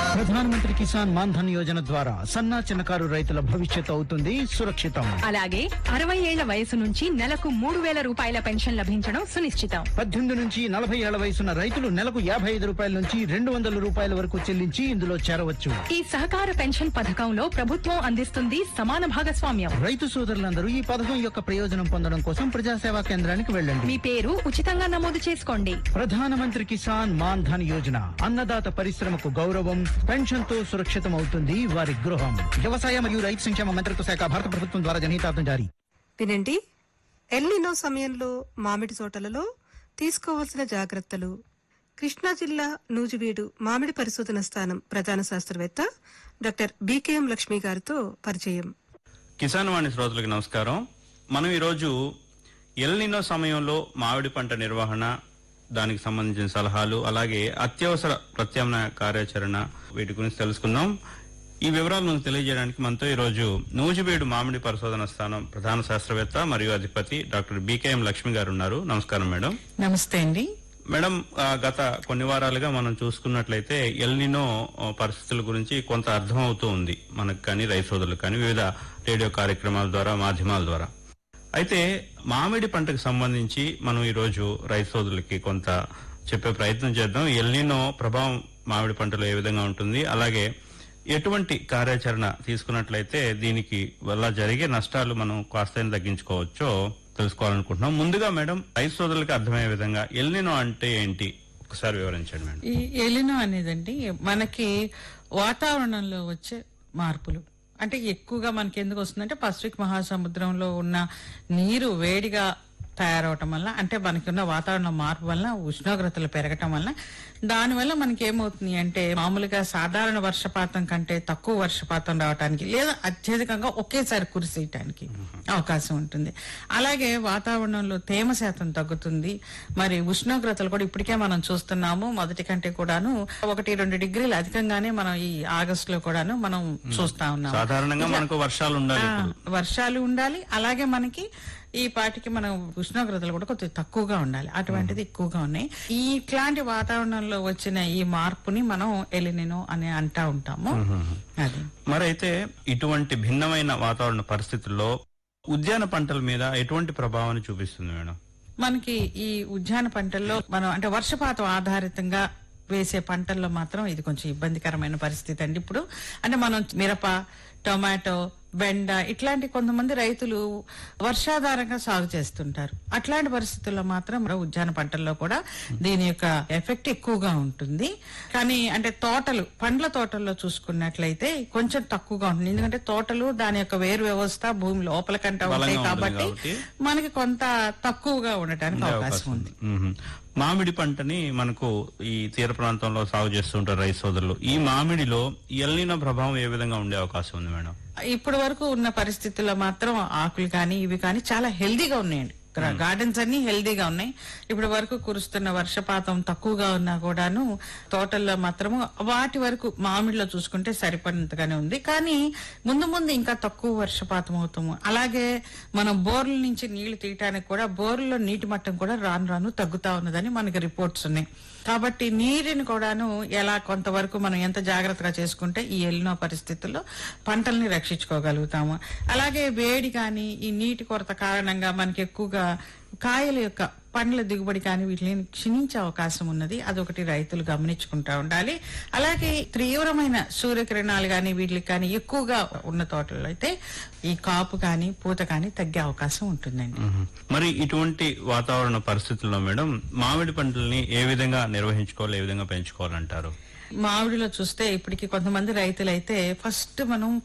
ప్రధానమంత్రి కిసాన్ మాన్ ధన్ యోజన ద్వారా సన్నా చిన్నకారు రైతుల భవిష్యత్తు అవుతుంది సురక్షితం అలాగే అరవై ఏళ్ల వయసు నుంచి నెలకు మూడు వేల రూపాయల పెన్షన్ లభించడం సునిశ్చితం పద్దెనిమిది నుంచి నలభై ఏళ్ల వయసున్న రైతులు నెలకు యాభై ఐదు రూపాయల నుంచి రెండు వందల రూపాయల వరకు చెల్లించి ఇందులో చేరవచ్చు ఈ సహకార పెన్షన్ పథకంలో ప్రభుత్వం అందిస్తుంది సమాన భాగస్వామ్యం రైతు సోదరులందరూ ఈ పథకం యొక్క ప్రయోజనం పొందడం కోసం ప్రజాసేవా కేంద్రానికి వెళ్ళండి మీ పేరు ఉచితంగా నమోదు చేసుకోండి ప్రధానమంత్రి కిసాన్ మాన్ ధన్ యోజన అన్నదాత పరిశ్రమకు గౌరవం పెన్షన్ తో సురక్షితం అవుతుంది వారి గృహం వ్యవసాయ మరియు రైతు సంక్షేమ మంత్రిత్వ శాఖ భారత ప్రభుత్వం ద్వారా జనహితార్థం జారీ వినండి ఎల్నినో సమయంలో మామిడి తోటలలో తీసుకోవాల్సిన జాగ్రత్తలు కృష్ణా జిల్లా నూజివీడు మామిడి పరిశోధన స్థానం ప్రధాన శాస్త్రవేత్త డాక్టర్ బీకేఎం లక్ష్మి గారితో పరిచయం కిసాన్ వాణి శ్రోతలకు నమస్కారం మనం ఈరోజు ఎల్నినో సమయంలో మామిడి పంట నిర్వహణ దానికి సంబంధించిన సలహాలు అలాగే అత్యవసర ప్రత్యామ్నాయ కార్యాచరణ వీటి గురించి తెలుసుకుందాం ఈ వివరాలను తెలియజేయడానికి మనతో ఈరోజు నూజిబేడు మామిడి పరిశోధన స్థానం ప్రధాన శాస్త్రవేత్త మరియు అధిపతి డాక్టర్ బీకేఎం లక్ష్మి గారు ఉన్నారు నమస్కారం మేడం నమస్తే అండి మేడం ఆ, గత కొన్ని వారాలుగా మనం చూసుకున్నట్లయితే ఎల్నినో ఆ, పరిస్థితుల గురించి కొంత అర్థం అవుతూ ఉంది మనకు కానీ రైతు సోదరులకు కానీ వివిధ రేడియో కార్యక్రమాల ద్వారా మాధ్యమాల ద్వారా అయితే మామిడి పంటకు సంబంధించి మనం ఈ రోజు రైతు సోదరులకి కొంత చెప్పే ప్రయత్నం చేద్దాం ఎల్నినో ప్రభావం మామిడి పంటలో ఏ విధంగా ఉంటుంది అలాగే ఎటువంటి కార్యాచరణ తీసుకున్నట్లయితే దీనికి వల్ల జరిగే నష్టాలు మనం కాస్త తగ్గించుకోవచ్చో తెలుసుకోవాలనుకుంటున్నాం ముందుగా మేడం రైతు సోదరులకి అర్థమయ్యే విధంగా ఎల్నినో అంటే ఏంటి ఒకసారి వివరించండి మేడం ఈ ఎలినో అనేదండి మనకి వాతావరణంలో వచ్చే మార్పులు అంటే ఎక్కువగా మనకి ఎందుకు వస్తుందంటే పసిఫిక్ మహాసముద్రంలో ఉన్న నీరు వేడిగా తయారవటం వల్ల అంటే మనకి ఉన్న వాతావరణ మార్పు వల్ల ఉష్ణోగ్రతలు పెరగటం వల్ల దానివల్ల మనకి ఏమవుతుంది అంటే మామూలుగా సాధారణ వర్షపాతం కంటే తక్కువ వర్షపాతం రావడానికి లేదా అత్యధికంగా ఒకేసారి కురిసేయటానికి అవకాశం ఉంటుంది అలాగే వాతావరణంలో తేమ శాతం తగ్గుతుంది మరి ఉష్ణోగ్రతలు కూడా ఇప్పటికే మనం చూస్తున్నాము మొదటి కంటే కూడాను ఒకటి రెండు డిగ్రీలు అధికంగానే మనం ఈ ఆగస్టు లో కూడాను మనం చూస్తా ఉన్నాం సాధారణంగా మనకు వర్షాలు ఉండాలి ఆ, ఇప్పుడు వర్షాలు ఉండాలి అలాగే మనకి ఈ పాటికి మనం ఉష్ణోగ్రతలు కూడా కొద్దిగా తక్కువగా ఉండాలి అటువంటిది ఎక్కువగా ఉన్నాయి ఈ ఇట్లాంటి వాతావరణంలో వచ్చిన ఈ మార్పుని మనం ఎలినినో అని అంటా ఉంటాము అది మరైతే ఇటువంటి భిన్నమైన వాతావరణ పరిస్థితుల్లో ఉద్యాన పంటల మీద ఎటువంటి ప్రభావాన్ని చూపిస్తుంది మేడం మనకి ఈ ఉద్యాన పంటల్లో మనం అంటే వర్షపాతం ఆధారితంగా వేసే పంటల్లో మాత్రం ఇది కొంచెం ఇబ్బందికరమైన పరిస్థితి అండి ఇప్పుడు అంటే మనం మిరప టొమాటో బెండ ఇట్లాంటి కొంతమంది రైతులు వర్షాధారంగా సాగు చేస్తుంటారు అట్లాంటి పరిస్థితుల్లో మాత్రం మన ఉద్యాన పంటల్లో కూడా దీని యొక్క ఎఫెక్ట్ ఎక్కువగా ఉంటుంది కానీ అంటే తోటలు పండ్ల తోటల్లో చూసుకున్నట్లయితే కొంచెం తక్కువగా ఉంటుంది ఎందుకంటే తోటలు దాని యొక్క వేరు వ్యవస్థ భూమి లోపల కంటే ఉంటాయి బలంగా ఉంటుంది కాబట్టి కాబట్టి మనకి కొంత తక్కువగా ఉండటానికి ఉండే అవకాశం ఉంది మ్మ్. మామిడి పంటని మనకు ఈ తీర ప్రాంతంలో సాగు చేస్తుంటారు రైతు సోదరులు ఈ మామిడిలో ఎల్లిన ప్రభావం ఏ విధంగా ఉండే అవకాశం ఉంది మేడం ఇప్పటి వరకు ఉన్న పరిస్థితుల్లో మాత్రం ఆకులు కానీ ఇవి కానీ చాలా హెల్దీగా ఉన్నాయండి గ్రా- గార్డెన్స్ అన్ని హెల్దీగా ఉన్నాయి ఇప్పటి వరకు కురుస్తున్న వర్షపాతం తక్కువగా ఉన్నా కూడాను తోటల్లో మాత్రము వాటి వరకు మామిడిలో చూసుకుంటే సరిపడినంతగానే ఉంది కానీ ముందు ముందు ఇంకా తక్కువ వర్షపాతం అవుతాము అలాగే మనం బోర్ల నుంచి నీళ్లు తీయటానికి కూడా బోర్లలో నీటి మట్టం కూడా రాను రాను తగ్గుతా ఉన్నదని మనకి రిపోర్ట్స్ ఉన్నాయి కాబట్టి నీటిని కూడాను ఎలా కొంతవరకు మనం ఎంత జాగ్రత్తగా చేసుకుంటే ఈ ఎల్లినో పరిస్థితుల్లో పంటల్ని రక్షించుకోగలుగుతాము అలాగే వేడి కానీ ఈ నీటి కొరత కారణంగా మనకి ఎక్కువగా కాయల యొక్క పండ్ల దిగుబడి కానీ వీటిని క్షీణించే అవకాశం ఉన్నది అదొకటి రైతులు గమనించుకుంటా ఉండాలి అలాగే తీవ్రమైన సూర్యకిరణాలు కానీ వీటికి కానీ ఎక్కువగా ఉన్న తోటల్లో అయితే ఈ కాపు కానీ పూత కానీ తగ్గే అవకాశం ఉంటుందండి మ్మ్. మరి ఇటువంటి వాతావరణ పరిస్థితుల్లో మేడం మామిడి పంటల్ని ఏ విధంగా నిర్వహించుకోవాలి ఏ విధంగా పెంచుకోవాలంటారు మామిడిలో చూస్తే ఇప్పటికి కొంతమంది రైతులైతే ఫస్ట్ మనం